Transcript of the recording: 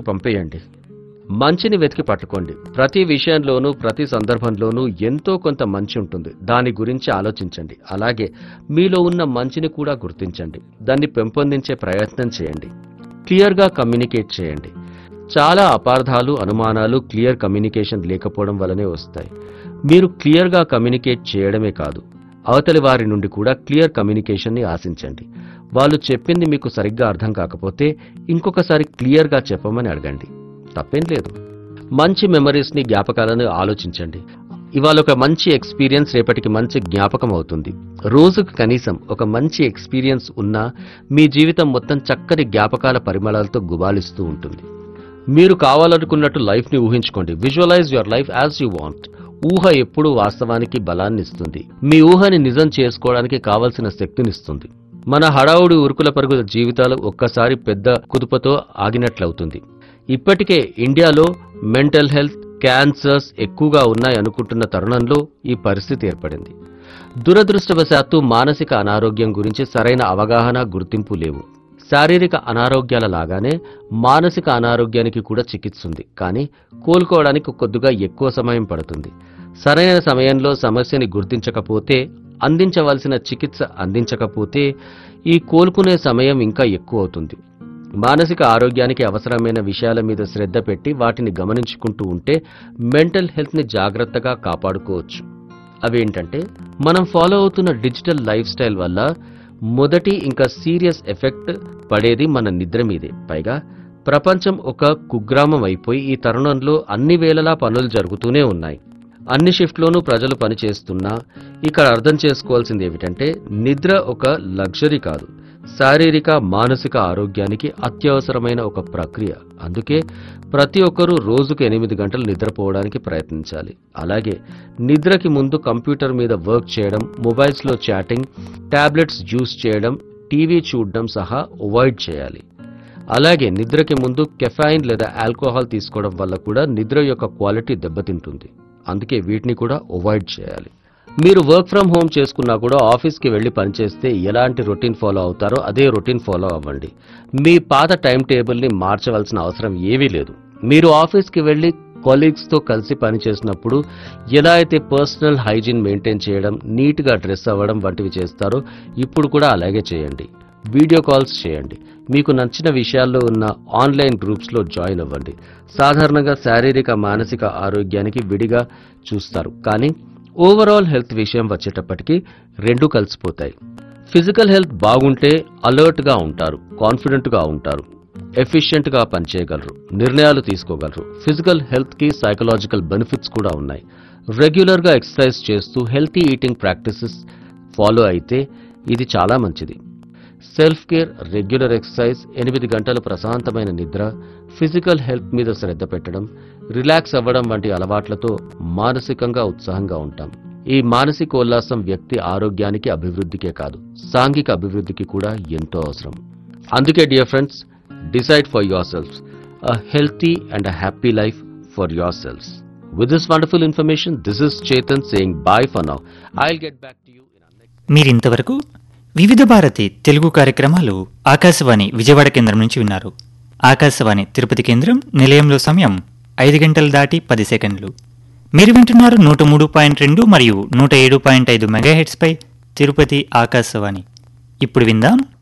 ఇంట్లోకి పంపేయండి మంచిని వెతికి పట్టుకోండి ప్రతి విషయంలోనూ ప్రతి సందర్భంలోనూ ఎంతో కొంత మంచి ఉంటుంది దాని గురించి ఆలోచించండి అలాగే మీలో ఉన్న మంచిని కూడా గుర్తించండి దాన్ని పెంపొందించే ప్రయత్నం చేయండి క్లియర్గా కమ్యూనికేట్ చేయండి చాలా అపార్థాలు అనుమానాలు క్లియర్ కమ్యూనికేషన్ లేకపోవడం వల్లనే వస్తాయి మీరు క్లియర్గా కమ్యూనికేట్ చేయడమే కాదు అవతలి వారి నుండి కూడా క్లియర్ కమ్యూనికేషన్ని ఆశించండి వాళ్ళు చెప్పింది మీకు సరిగ్గా అర్థం కాకపోతే ఇంకొకసారి క్లియర్గా చెప్పమని అడగండి తప్పేం లేదు మంచి మెమరీస్ని జ్ఞాపకాలను ఆలోచించండి ఇవాళ ఒక మంచి ఎక్స్పీరియన్స్ రేపటికి మంచి జ్ఞాపకం అవుతుంది రోజుకు కనీసం ఒక మంచి ఎక్స్పీరియన్స్ ఉన్నా మీ జీవితం మొత్తం చక్కని జ్ఞాపకాల పరిమళాలతో గుబాలిస్తూ ఉంటుంది మీరు కావాలనుకున్నట్టు లైఫ్ని ఊహించుకోండి visualise your life as you want ఊహ ఎప్పుడూ వాస్తవానికి బలాన్ని ఇస్తుంది మీ ఊహని నిజం చేసుకోవడానికి కావలసిన శక్తినిస్తుంది మన హడావుడి ఉరుకుల పరుగుల జీవితాలు ఒక్కసారి పెద్ద కుదుపతో ఆగినట్లవుతుంది ఇప్పటికే ఇండియాలో మెంటల్ హెల్త్ క్యాన్సర్స్ ఎక్కువగా ఉన్నాయి అనుకుంటున్న తరుణంలో ఈ పరిస్థితి ఏర్పడింది దురదృష్టవశాత్తు మానసిక అనారోగ్యం గురించి సరైన అవగాహన గుర్తింపు లేవు శారీరక అనారోగ్యాల లాగానే మానసిక అనారోగ్యానికి కూడా చికిత్స ఉంది కానీ కోలుకోవడానికి కొద్దిగా ఎక్కువ సమయం పడుతుంది సరైన సమయంలో సమస్యని గుర్తించకపోతే అందించవలసిన చికిత్స అందించకపోతే ఈ కోలుకునే సమయం ఇంకా ఎక్కువ అవుతుంది మానసిక ఆరోగ్యానికి అవసరమైన విషయాల మీద శ్రద్ధ పెట్టి వాటిని గమనించుకుంటూ ఉంటే మెంటల్ హెల్త్ని జాగ్రత్తగా కాపాడుకోవచ్చు అవేంటంటే మనం ఫాలో అవుతున్న డిజిటల్ లైఫ్ స్టైల్ వల్ల మొదటి ఇంకా సీరియస్ ఎఫెక్ట్ పడేది మన నిద్ర మీదే పైగా ప్రపంచం ఒక కుగ్రామం అయిపోయి ఈ తరుణంలో అన్ని వేళలా పనులు జరుగుతూనే ఉన్నాయి అన్ని షిఫ్ట్లోనూ ప్రజలు పనిచేస్తున్నా ఇక్కడ అర్థం చేసుకోవాల్సింది ఏమిటంటే నిద్ర ఒక లగ్జరీ కాదు శారీరక మానసిక ఆరోగ్యానికి అత్యవసరమైన ఒక ప్రక్రియ అందుకే ప్రతి ఒక్కరూ రోజుకు ఎనిమిది గంటలు నిద్రపోవడానికి ప్రయత్నించాలి అలాగే నిద్రకి ముందు కంప్యూటర్ మీద వర్క్ చేయడం మొబైల్స్లో చాటింగ్ టాబ్లెట్స్ యూస్ చేయడం టీవీ చూడడం సహా అవాయిడ్ చేయాలి అలాగే నిద్రకి ముందు కెఫైన్ లేదా ఆల్కహాల్ తీసుకోవడం వల్ల కూడా నిద్ర యొక్క క్వాలిటీ దెబ్బతింటుంది అందుకే వీటిని కూడా అవాయిడ్ చేయాలి మీరు వర్క్ ఫ్రమ్ హోమ్ చేసుకున్నా కూడా ఆఫీస్కి వెళ్ళి పనిచేస్తే ఎలాంటి రొటీన్ ఫాలో అవుతారో అదే రొటీన్ ఫాలో అవ్వండి మీ పాత టైం టేబుల్ని మార్చవలసిన అవసరం ఏమీ లేదు మీరు ఆఫీస్కి వెళ్ళి కొలీగ్స్తో కలిసి పనిచేసినప్పుడు ఎలా అయితే పర్సనల్ హైజీన్ మెయింటైన్ చేయడం నీట్గా డ్రెస్ అవ్వడం వంటివి చేస్తారో ఇప్పుడు కూడా అలాగే చేయండి వీడియో కాల్స్ చేయండి మీకు నచ్చిన విషయాల్లో ఉన్న ఆన్లైన్ గ్రూప్స్లో జాయిన్ అవ్వండి సాధారణంగా శారీరక మానసిక ఆరోగ్యానికి విడిగా చూస్తారు కానీ ఓవరాల్ హెల్త్ విషయం వచ్చేటప్పటికి రెండు కలిసిపోతాయి ఫిజికల్ హెల్త్ బాగుంటే అలర్ట్గా ఉంటారు కాన్ఫిడెంట్గా ఉంటారు ఎఫిషియెంట్గా పనిచేయగలరు నిర్ణయాలు తీసుకోగలరు ఫిజికల్ హెల్త్కి సైకలాజికల్ బెనిఫిట్స్ కూడా ఉన్నాయి రెగ్యులర్గా ఎక్సర్సైజ్ చేస్తూ హెల్తీ ఈటింగ్ ప్రాక్టీసెస్ ఫాలో అయితే ఇది చాలా మంచిది సెల్ఫ్ కేర్ రెగ్యులర్ ఎక్సర్సైజ్ ఎనిమిది గంటలు ప్రశాంతమైన నిద్ర ఫిజికల్ హెల్త్ మీద శ్రద్ధ పెట్టడం రిలాక్స్ అవ్వడం వంటి అలవాట్లతో మానసికంగా ఉత్సాహంగా ఉంటాం ఈ మానసిక ఉల్లాసం వ్యక్తి ఆరోగ్యానికి అభివృద్ధికే కాదు సాంఘిక అభివృద్ధికి కూడా ఎంతో అవసరం అందుకే dear friends decide for yourself a healthy and a happy life for yourself With this wonderful information, this is Chetan saying bye for now. I'll get back to you in our next. మీరింతవరకు వివిధ భారతి తెలుగు కార్యక్రమాలు ఆకాశవాణి విజయవాడ కేంద్రం నుంచి విన్నారు ఆకాశవాణి తిరుపతి కేంద్రం నిలయంలో సమయం ఐదు గంటలు దాటి పది సెకండ్లు మీరు వింటున్నారు నూట మూడు పాయింట్ రెండు మరియు నూట ఏడు పాయింట్ ఐదు మెగాహెట్స్పై తిరుపతి ఆకాశవాణి ఇప్పుడు విందాం